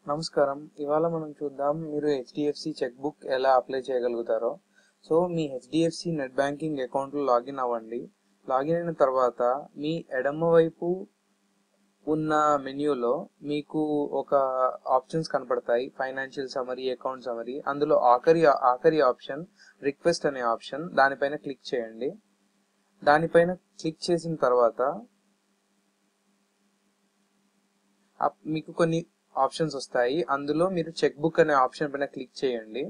నమస్కారం ఇవాళ మనం చూద్దాం మీరు హెచ్డిఎఫ్సి చెక్ బుక్ ఎలా అప్లై చేయగలుగుతారో సో మీ హెచ్డిఎఫ్సి నెట్ బ్యాంకింగ్ అకౌంట్లో లాగిన్ అవ్వండి లాగిన్ అయిన తర్వాత మీ ఎడమ వైపు ఉన్న మెన్యూలో మీకు ఒక ఆప్షన్స్ కనపడతాయి ఫైనాన్షియల్ సమరీ అకౌంట్ సమరీ అందులో ఆఖరి ఆఖరి ఆప్షన్ రిక్వెస్ట్ అనే ఆప్షన్ దానిపైన క్లిక్ చేయండి దానిపైన క్లిక్ చేసిన తర్వాత అప్- మీకు కొన్ని ఆప్షన్స్ వస్తాయి అందులో మీరు చెక్ బుక్ అనే ఆప్షన్ పైన క్లిక్ చేయండి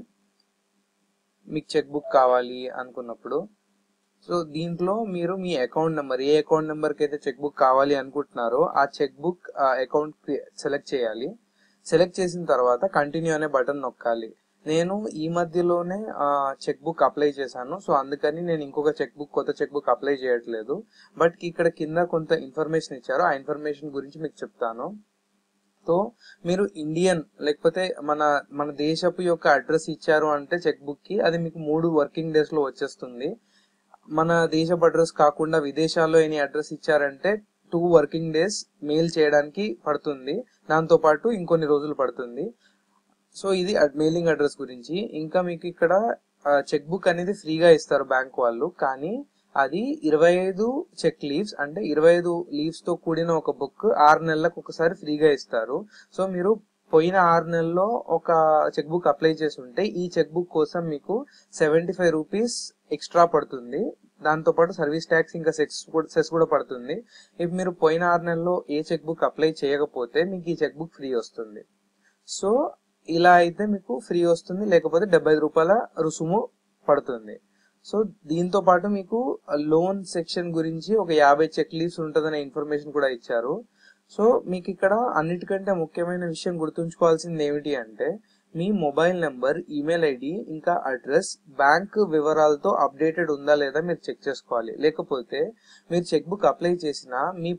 మీకు చెక్ బుక్ కావాలి అనుకున్నప్పుడు సో దీంట్లో మీరు మీ అకౌంట్ నెంబర్ ఏ అకౌంట్ నెంబర్కి అయితే చెక్ బుక్ కావాలి అనుకుంటున్నారో ఆ చెక్ బుక్ అకౌంట్ సెలెక్ట్ చేయాలి సెలెక్ట్ చేసిన తర్వాత కంటిన్యూ అనే బటన్ నొక్కాలి నేను ఈ మధ్యలోనే చెక్ బుక్ అప్లై చేశాను సో అందుకని నేను ఇంకొక చెక్ బుక్ కొత్త చెక్ బుక్ అప్లై చేయట్లేదు బట్ ఇక్కడ కింద కొంత ఇన్ఫర్మేషన్ ఇచ్చారు ఆ ఇన్ఫర్మేషన్ గురించి మీకు చెప్తాను సో మీరు ఇండియన్ లేకపోతే మన మన దేశపు యొక్క అడ్రస్ ఇచ్చారు అంటే చెక్ బుక్ కి అది మీకు మూడు వర్కింగ్ డేస్ లో వచ్చేస్తుంది మన దేశపు అడ్రస్ కాకుండా విదేశాల్లో ఎనీ అడ్రస్ ఇచ్చారంటే టూ వర్కింగ్ డేస్ మెయిల్ చేయడానికి పడుతుంది దాంతో పాటు ఇంకొన్ని రోజులు పడుతుంది సో ఇది మెయిలింగ్ అడ్రస్ గురించి ఇంకా మీకు ఇక్కడ చెక్ బుక్ అనేది ఫ్రీగా ఇస్తారు బ్యాంక్ వాళ్ళు కానీ అది ఇరవై ఐదు చెక్ లీవ్స్ అంటే ఇరవై ఐదు లీవ్స్ తో కూడిన ఒక బుక్ ఆరు నెలలకు ఒకసారి ఫ్రీగా ఇస్తారు సో మీరు పోయిన ఆరు నెలల్లో ఒక చెక్ బుక్ అప్లై చేసి ఉంటే ఈ చెక్ బుక్ కోసం మీకు సెవెంటీ ఫైవ్ రూపీస్ ఎక్స్ట్రా పడుతుంది దాంతో పాటు సర్వీస్ ట్యాక్స్ ఇంకా సెక్స్ సెస్ కూడా పడుతుంది ఇప్పుడు మీరు పోయిన ఆరు నెలల్లో ఏ చెక్ బుక్ అప్లై చేయకపోతే మీకు ఈ చెక్ బుక్ ఫ్రీ వస్తుంది సో ఇలా అయితే మీకు ఫ్రీ వస్తుంది లేకపోతే డెబ్బై ఐదు రూపాయల రుసుము పడుతుంది సో దీంతో పాటు మీకు లోన్ సెక్షన్ గురించి ఒక యాభై చెక్ లీవ్స్ ఉంటుందనే ఇన్ఫర్మేషన్ కూడా ఇచ్చారు సో మీకు ఇక్కడ అన్నిటికంటే ముఖ్యమైన విషయం గుర్తుంచుకోవాల్సింది ఏమిటి అంటే మీ మొబైల్ నెంబర్ ఈమెయిల్ ఐడి ఇంకా అడ్రస్ బ్యాంక్ వివరాలతో అప్డేటెడ్ ఉందా లేదా మీరు చెక్ చేసుకోవాలి లేకపోతే మీరు చెక్ బుక్ అప్లై చేసిన మీ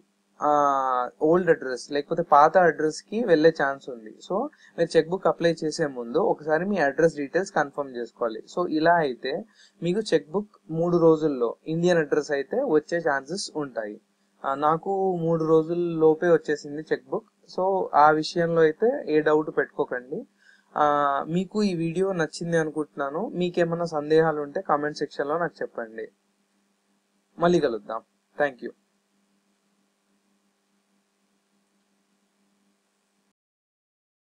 ఓల్డ్ అడ్రస్ లేకపోతే పాత అడ్రస్ కి వెళ్ళే ఛాన్స్ ఉంది సో మీరు చెక్ బుక్ అప్లై చేసే ముందు ఒకసారి మీ అడ్రస్ డీటెయిల్స్ కన్ఫర్మ్ చేసుకోవాలి సో ఇలా అయితే మీకు చెక్ బుక్ మూడు రోజుల్లో ఇండియన్ అడ్రస్ అయితే వచ్చే ఛాన్సెస్ ఉంటాయి ఆ, నాకు మూడు రోజుల లోపే వచ్చేసింది చెక్ బుక్ సో ఆ విషయంలో అయితే ఏ డౌట్ పెట్టుకోకండి ఆ, మీకు ఈ వీడియో నచ్చింది అనుకుంటున్నాను మీకేమైనా సందేహాలు ఉంటే కామెంట్ సెక్షన్లో నాకు చెప్పండి మళ్ళీ కలుద్దాం థ్యాంక్ యూ